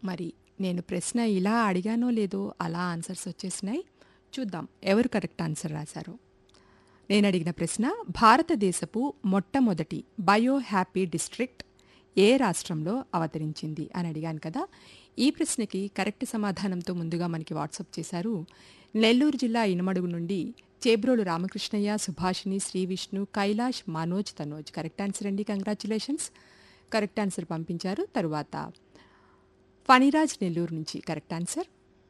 మరి నేను ప్రశ్న ఇలా అడిగానో లేదో అలా ఆన్సర్స్ వచ్చేసినాయి చూద్దాం ఎవరు కరెక్ట్ ఆన్సర్ రాశారో నేను అడిగిన ప్రశ్న భారతదేశపు మొట్టమొదటి బయో హ్యాపీ డిస్ట్రిక్ట్ ఏ రాష్ట్రంలో అవతరించింది అని అడిగాను కదా ఈ ప్రశ్నకి కరెక్ట్ సమాధానంతో ముందుగా మనకి వాట్సాప్ చేశారు నెల్లూరు జిల్లా ఇనమడుగు నుండి చేబ్రోలు రామకృష్ణయ్య సుభాషిణి శ్రీ విష్ణు కైలాష్ మనోజ్ తనోజ్ కరెక్ట్ ఆన్సర్ అండి కంగ్రాచులేషన్స్ కరెక్ట్ ఆన్సర్ పంపించారు తరువాత ఫణిరాజ్ నెల్లూరు నుంచి కరెక్ట్ ఆన్సర్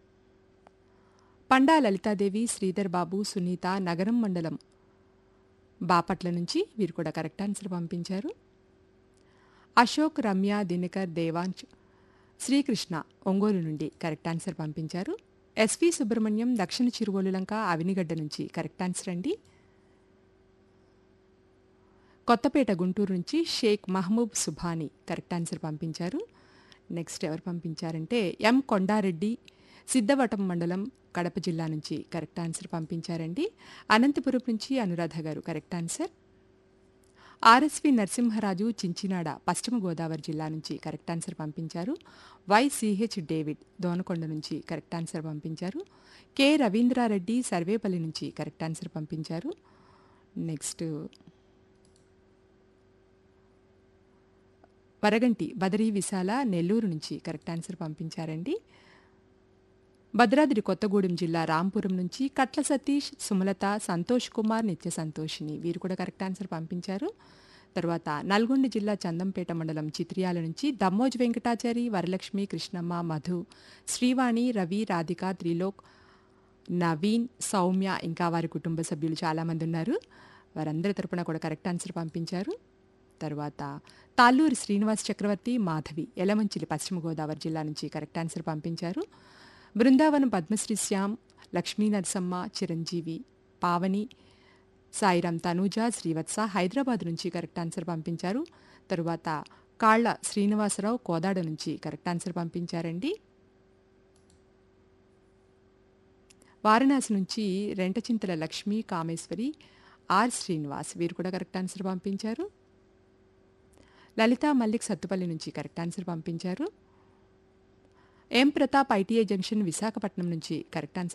పండా లలితాదేవి శ్రీధర్ బాబు సునీత నగరం మండలం బాపట్ల నుంచి వీరు కూడా కరెక్ట్ ఆన్సర్ పంపించారు అశోక్ రమ్య దినకర్ దేవాంశ్ శ్రీకృష్ణ ఒంగోలు నుండి కరెక్ట్ ఆన్సర్ పంపించారు ఎస్వి సుబ్రహ్మణ్యం దక్షిణ చిరువోలులంక అవినిగడ్డ నుంచి కరెక్ట్ ఆన్సర్ అండి కొత్తపేట గుంటూరు నుంచి షేక్ మహబూబ్ సుభాని కరెక్ట్ ఆన్సర్ పంపించారు నెక్స్ట్ ఎవరు పంపించారంటే ఎం కొండారెడ్డి సిద్ధవటం మండలం కడప జిల్లా నుంచి కరెక్ట్ ఆన్సర్ పంపించారండి అనంతపురం నుంచి Anuradha garu correct answer RSV Narasimharaju Chinchinada పశ్చిమ గోదావరి జిల్లా నుంచి కరెక్ట్ ఆన్సర్ పంపించారు వైసిహెచ్ డేవిడ్ దోనకొండ నుంచి కరెక్ట్ ఆన్సర్ పంపించారు కె రవీంద్రారెడ్డి సర్వేపల్లి నుంచి కరెక్ట్ ఆన్సర్ పంపించారు నెక్స్ట్ వరగంటి బదరీ విశాల నెల్లూరు నుంచి కరెక్ట్ ఆన్సర్ పంపించారండి భద్రాద్రి కొత్తగూడెం జిల్లా రాంపురం నుంచి కట్ల సతీష్ సుమలత సంతోష్ కుమార్ నిత్య సంతోషిని వీరు కూడా కరెక్ట్ ఆన్సర్ పంపించారు తర్వాత నల్గొండ జిల్లా చందంపేట మండలం చిత్రియాల నుంచి దమ్మోజ్ వెంకటాచారి వరలక్ష్మి కృష్ణమ్మ మధు శ్రీవాణి రవి రాధిక త్రిలోక్ నవీన్ సౌమ్య ఇంకా వారి కుటుంబ సభ్యులు చాలామంది ఉన్నారు వారందరి తరపున కూడా కరెక్ట్ ఆన్సర్ పంపించారు తర్వాత తాళ్ళూరి శ్రీనివాస్ చక్రవర్తి మాధవి ఎలమంచిలి పశ్చిమ గోదావరి జిల్లా నుంచి కరెక్ట్ ఆన్సర్ పంపించారు బృందావనం పద్మశ్రీ శ్యామ్ లక్ష్మీ నరసమ్మ చిరంజీవి పావని సాయిరామ్ తనూజ శ్రీవత్స హైదరాబాద్ నుంచి కరెక్ట్ ఆన్సర్ పంపించారు తరువాత కాళ్ళ శ్రీనివాసరావు కోదాడ నుంచి కరెక్ట్ ఆన్సర్ పంపించారండి వారణాసి నుంచి రెంటచింతల లక్ష్మి కామేశ్వరి ఆర్ శ్రీనివాస్ వీరు కూడా కరెక్ట్ ఆన్సర్ పంపించారు లలిత మల్లిక్ సత్తుపల్లి నుంచి కరెక్ట్ ఆన్సర్ పంపించారు M Pratap ITI junction Visakhapatnam నుంచి కరెక్ట్ ఆన్సర్